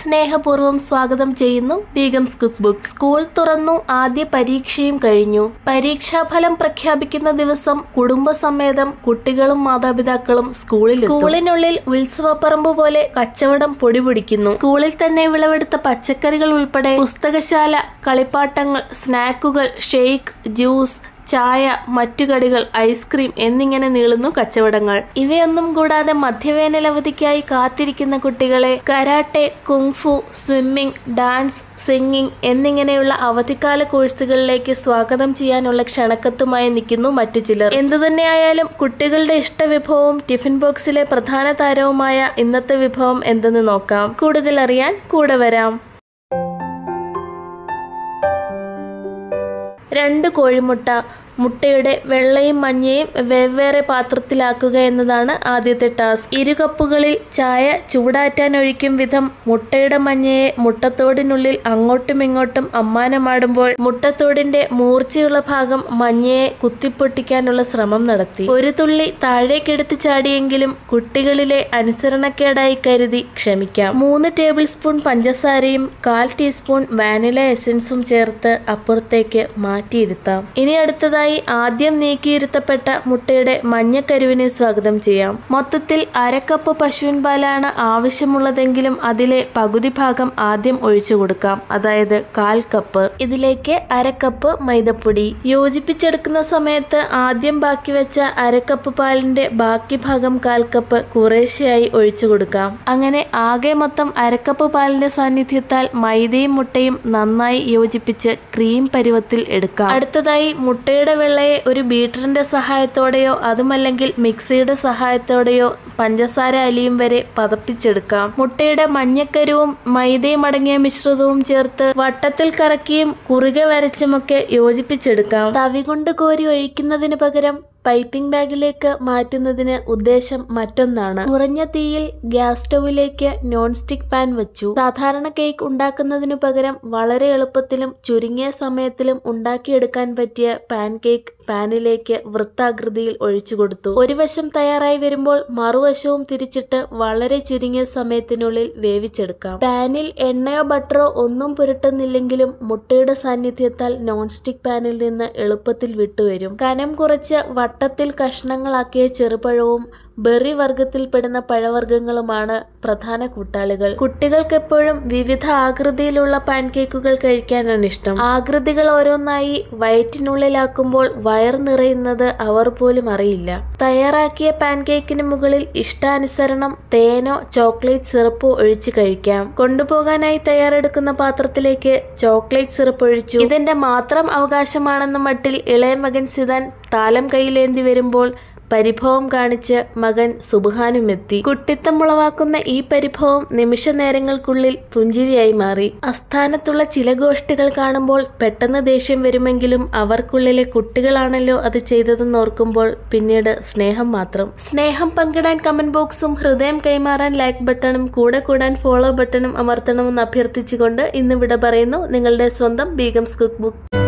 സ്നേഹപൂർവ്വം സ്വാഗതം ചെയ്യുന്നു ബീഗംസ് കുക്ക് ബുക്ക് സ്കൂൾ തുറന്നു ആദ്യ പരീക്ഷയും കഴിഞ്ഞു പരീക്ഷാഫലം പ്രഖ്യാപിക്കുന്ന ദിവസം കുടുംബസമേതം കുട്ടികളും മാതാപിതാക്കളും സ്കൂളിൽ സ്കൂളിനുള്ളിൽ ഉത്സവപ്പറമ്പ് പോലെ കച്ചവടം പൊടിപിടിക്കുന്നു സ്കൂളിൽ തന്നെ വിളവെടുത്ത പച്ചക്കറികൾ ഉൾപ്പെടെ പുസ്തകശാല കളിപ്പാട്ടങ്ങൾ സ്നാക്കുകൾ ഷെയ്ക്ക് ജ്യൂസ് ചായ മറ്റു കടികൾ ഐസ്ക്രീം എന്നിങ്ങനെ നീളുന്നു കച്ചവടങ്ങൾ ഇവയൊന്നും കൂടാതെ മധ്യവേനൽ അവധിക്കായി കാത്തിരിക്കുന്ന കുട്ടികളെ karate kung fu swimming dance singing എന്നിങ്ങനെയുള്ള അവധിക്കാല കോഴ്സുകളിലേക്ക് സ്വാഗതം ചെയ്യാനുള്ള ക്ഷണക്കത്തുമായി നിൽക്കുന്നു മറ്റു ചിലർ എന്തുതന്നെയായാലും കുട്ടികളുടെ ഇഷ്ടവിഭവവും ടിഫിൻ ബോക്സിലെ പ്രധാന താരവുമായ ഇന്നത്തെ വിഭവം എന്തെന്ന് നോക്കാം കൂടുതൽ അറിയാൻ കൂടെ വരാം രണ്ട് കോഴിമുട്ട മുട്ടയുടെ വെള്ളയും മഞ്ഞയും വെവ്വേറെ പാത്രത്തിലാക്കുക എന്നതാണ് ആദ്യത്തെ ടാസ്ക് ഇരു കപ്പുകളിൽ ചായ ചൂടാറ്റാൻ ഒഴിക്കും വിധം മുട്ടയുടെ മഞ്ഞയെ മുട്ടത്തോടിനുള്ളിൽ അങ്ങോട്ടും ഇങ്ങോട്ടും അമ്മാനമാടുമ്പോൾ മുട്ടത്തോടിന്റെ മൂർച്ചയുള്ള ഭാഗം മഞ്ഞയെ കുത്തിപ്പൊട്ടിക്കാനുള്ള ശ്രമം നടത്തി ഒരു തുള്ളി താഴേക്കെടുത്ത് ചാടിയെങ്കിലും കുട്ടികളിലെ അനുസരണക്കേടായി കരുതി ക്ഷമിക്കാം മൂന്ന് ടേബിൾ സ്പൂൺ പഞ്ചസാരയും കാൽ ടീസ്പൂൺ വാനില എസൻസും ചേർത്ത് അപ്പുറത്തേക്ക് മാറ്റിയിരുത്താം ഇനി അടുത്തതായി ആദ്യം നീക്കിയിരുത്തപ്പെട്ട മുട്ടയുടെ മഞ്ഞക്കരുവിനെ സ്വാഗതം ചെയ്യാം മൊത്തത്തിൽ അരക്കപ്പ് പശുവിൻ പാലാണ് ആവശ്യമുള്ളതെങ്കിലും അതിലെ പകുതി ഭാഗം ആദ്യം ഒഴിച്ചു കൊടുക്കാം അതായത് കാൽ കപ്പ് ഇതിലേക്ക് അരക്കപ്പ് മൈദപ്പൊടി യോജിപ്പിച്ചെടുക്കുന്ന സമയത്ത് ആദ്യം ബാക്കി വെച്ച അരക്കപ്പ് പാലിന്റെ ബാക്കി ഭാഗം കാൽ കപ്പ് കുറേശ്ശെയായി ഒഴിച്ചു കൊടുക്കാം അങ്ങനെ ആകെ മൊത്തം അരക്കപ്പ് പാലിന്റെ സാന്നിധ്യത്താൽ മൈദയും മുട്ടയും നന്നായി യോജിപ്പിച്ച് ക്രീം പരുവത്തിൽ എടുക്കാം അടുത്തതായി മുട്ടയുടെ വെള്ളയെ ഒരു ബീറ്ററിന്റെ സഹായത്തോടെയോ അതുമല്ലെങ്കിൽ മിക്സിയുടെ സഹായത്തോടെയോ പഞ്ചസാര അലിയും വരെ പതപ്പിച്ചെടുക്കാം മുട്ടയുടെ മഞ്ഞക്കരുവും മൈദയും അടങ്ങിയ മിശ്രിതവും ചേർത്ത് വട്ടത്തിൽ കറക്കിയും കുറുകെ വരച്ചുമൊക്കെ യോജിപ്പിച്ചെടുക്കാം തവി കൊണ്ട് കോരി ഒഴിക്കുന്നതിന് പകരം പൈപ്പിംഗ് ബാഗിലേക്ക് മാറ്റുന്നതിന് ഉദ്ദേശം മറ്റൊന്നാണ് കുറഞ്ഞ തീയിൽ ഗ്യാസ് സ്റ്റൗവിലേക്ക് നോൺ സ്റ്റിക് പാൻ വെച്ചു സാധാരണ കേക്ക് ഉണ്ടാക്കുന്നതിനു പകരം വളരെ എളുപ്പത്തിലും ചുരുങ്ങിയ സമയത്തിലും ഉണ്ടാക്കിയെടുക്കാൻ പറ്റിയ പാൻ കേക്ക് പാനിലേക്ക് വൃത്താകൃതിയിൽ ഒഴിച്ചു കൊടുത്തു ഒരു വശം തയ്യാറായി വരുമ്പോൾ മറുവശവും തിരിച്ചിട്ട് വളരെ ചുരുങ്ങിയ സമയത്തിനുള്ളിൽ വേവിച്ചെടുക്കാം പാനിൽ എണ്ണയോ ബട്ടറോ ഒന്നും പുരട്ടുന്നില്ലെങ്കിലും മുട്ടയുടെ സാന്നിധ്യത്താൽ നോൺ സ്റ്റിക് പാനിൽ നിന്ന് എളുപ്പത്തിൽ വിട്ടുവരും കനം കുറച്ച് വട്ടത്തിൽ കഷ്ണങ്ങളാക്കിയ ചെറുപഴവും ബെറി വർഗത്തിൽപ്പെടുന്ന പഴവർഗ്ഗങ്ങളുമാണ് പ്രധാന കൂട്ടാളികൾ കുട്ടികൾക്ക് എപ്പോഴും വിവിധ ആകൃതിയിലുള്ള പാൻകേക്കുകൾ കഴിക്കാനാണ് ഇഷ്ടം ആകൃതികൾ ഓരോന്നായി വയറ്റിനുള്ളിലാക്കുമ്പോൾ വയർ നിറയുന്നത് അവർ പോലും അറിയില്ല തയ്യാറാക്കിയ പാൻകേക്കിന് മുകളിൽ ഇഷ്ടാനുസരണം തേനോ ചോക്ലേറ്റ് സിറപ്പോ ഒഴിച്ച് കഴിക്കാം കൊണ്ടുപോകാനായി തയ്യാറെടുക്കുന്ന പാത്രത്തിലേക്ക് ചോക്ലേറ്റ് സിറപ്പ് ഒഴിച്ചു ഇതെന്റെ മാത്രം അവകാശമാണെന്ന മട്ടിൽ ഇളയ മകൻ സിതാൻ താലം കയ്യിലേന്തി വരുമ്പോൾ പരിഭവം കാണിച്ച് മകൻ സുബാനും എത്തി കുട്ടിത്തം ഉളവാക്കുന്ന ഈ പരിഭവം നിമിഷ നേരങ്ങൾക്കുള്ളിൽ പുഞ്ചിരിയായി മാറി അസ്ഥാനത്തുള്ള ചില ഗോഷ്ഠികൾ കാണുമ്പോൾ പെട്ടെന്ന് ദേഷ്യം വരുമെങ്കിലും അവർക്കുള്ളിലെ കുട്ടികളാണല്ലോ അത് ചെയ്തതെന്ന് ഓർക്കുമ്പോൾ പിന്നീട് സ്നേഹം മാത്രം സ്നേഹം പങ്കിടാൻ കമന്റ് ബോക്സും ഹൃദയം കൈമാറാൻ ലൈക്ക് ബട്ടണും കൂടെ കൂടാൻ ഫോളോ ബട്ടണും അമർത്തണമെന്ന് അഭ്യർത്ഥിച്ചുകൊണ്ട് ഇന്ന് വിട പറയുന്നു നിങ്ങളുടെ സ്വന്തം ബീഗംസ് കുക്ക് ബുക്ക്